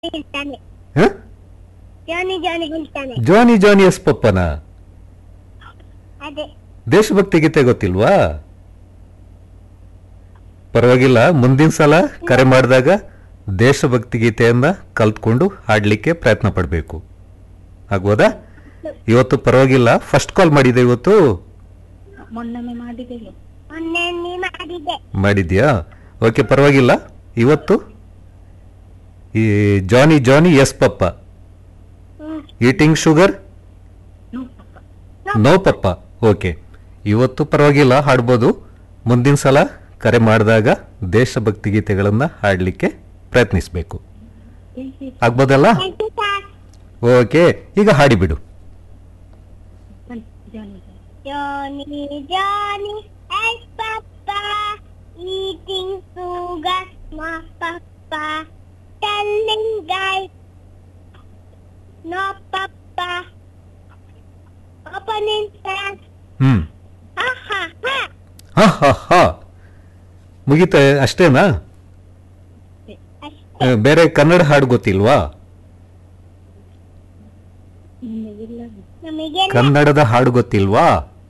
ಹೇಳ್ತಾನೆ ಹ? ಜಾನಿ ಜಾನಿ ಹೇಳ್ತಾನೆ ಜಾನಿ ಜಾನಿ ಎಸ್ ಪಪ್ಪನ ಅದೇ ದೇಶಭಕ್ತಿ ಗೀತೆ ಗೊತ್ತಿಲ್ವಾ ಪರವಾಗಿಲ್ಲ ಮುಂದಿನ ಸಲ ಕರೆ ಮಾಡಿದಾಗ ದೇಶಭಕ್ತಿ ಗೀತೆಯನ್ನ ಕಲ್ತ್ಕೊಂಡು ಹಾಡ್ಲಿಕ್ಕೆ ಪ್ರಯತ್ನ ಪಡಬೇಕು ಆಗ್ಬೋದಾ ಇವತ್ತು ಪರವಾಗಿಲ್ಲ ಫಸ್ಟ್ ಕಾಲ್ ಮಾಡಿದೆ ಇವತ್ತು ಮೊನ್ನೊಮ್ಮೆ ಮಾಡಿದ್ದೇವೆ ಮೊನ್ನೆ ನೀ ಮಾಡಿದ್ದೆ ಮಾಡಿದ್ಯಾ ಓಕೆ ಪರವಾಗಿಲ್ಲ ಇವತ್ತು ಈ Johnny Johnny yes papa hmm eating sugar no papa no papa okay ಇವತ್ತು ಪರವಾಗಿಲ್ಲ ಹಾಡ್ಬೋದು ಮುಂದಿನ ಸಲ ಕರೆ ಮಾಡಿದಾಗ ದೇಶಭಕ್ತಿ ಗೀತೆಗಳನ್ನು ಹಾಡಲಿಕ್ಕೆ ಪ್ರಯತ್ನಿಸಬೇಕು ಆಗ್ಬೋದಲ್ಲ ಥ್ಯಾಂಕ್ ಯು ಸರ್ ಓಕೆ ಈಗ ಹಾಡಿಬಿಡು ಜಾನಿ Johnny, Johnny, hey Papa, eating sugar, my Papa, telling guys, no Papa, opening fast, ಹ್ಞೂ ha ha ha, ಹಾ ಹಾ ಹಾ ಮುಗೀತ ಅಷ್ಟೇನಾ ಅಷ್ಟೇ ಆ, ಬೇರೆ ಕನ್ನಡ ಹಾಡು ಗೊತ್ತಿಲ್ವಾ ಇಲ್ಲ ನಮಗೆ ಕನ್ನಡದ ಹಾಡು ಗೊತ್ತಿಲ್ವಾ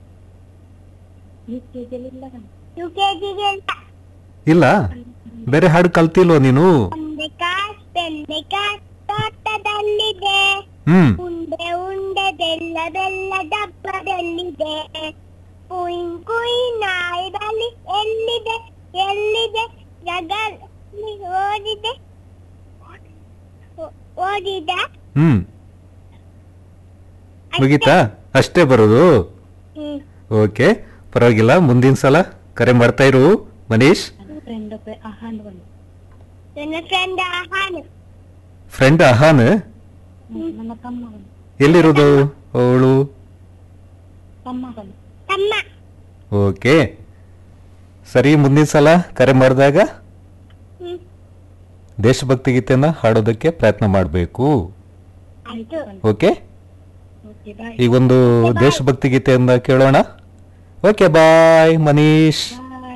ಯು ಕೆ ಜಿಲಿಲ್ಲ ಯು ಕೆ ಜಿಗೆ ಇಲ್ಲ ಬೇರೆ ಹಾಡು ಕಲ್ತಿಲ್ವಾ ನೀನು ಬೆಂಡೆಕಾಯ್ ಬೆಂಡೆಕಾಯ್ ತೋಟದಲ್ಲಿದೆ ಹ್ಮ್ ಉಂಡೆ ಉಂಡೆ ಬೆಲ್ಲ ಬೆಲ್ಲ ಡಬ್ಬದಲ್ಲಿದೆ ಕುಯಿನ್ ಕುಯಿನ್ ನಾಯಿದಲ್ಲಿ ಎಲ್ಲಿದೆ ಎಲ್ಲಿದೆ ಜಗಲ್ಲಿ ಓದಿದೆ ಓ- ಓದಿದ ಹ್ಮ್ ಅಷ್ಟೇ. ಮುಗೀತಾ ಅಷ್ಟೇ ಬರೋದು ಹ್ಮ್. ಓಕೆ ಪರವಾಗಿಲ್ಲ ಮುಂದಿನ ಸಲ ಕರೆ ಮಾಡ್ತಾ ಇರು ಮನೀಶ್ ಫ್ರೆಂಡ್ ಆಹಾನ್ ಬಂದು ನನ್ನ ಫ್ರೆಂಡ್ ಹಾನು ಫ್ರೆಂಡ್ ಅಹಾನ್ ನನ್ನ ತಮ್ಮ ಬಂದು ಎಲ್ಲಿರೋದು ಅವಳು ತಮ್ಮ ಬಂದು ತಮ್ಮ ಓಕೆ ಸರಿ ಮುಂದಿನ ಸಲ ಕರೆ ಮಾಡಿದಾಗ ಹ್ಮ್ ದೇಶಭಕ್ತಿ ಗೀತೆನ ಹಾಡೋದಕ್ಕೆ ಪ್ರಯತ್ನ ಮಾಡಬೇಕು ಆಯ್ತು ಓಕೆ ಓಕೆ ಬಾಯ್ ಈಗೊಂದು ದೇಶಭಕ್ತಿ ಗೀತೆಯನ್ನ ಕೇಳೋಣ ಓಕೆ ಬಾಯ್ ಮನೀಶ್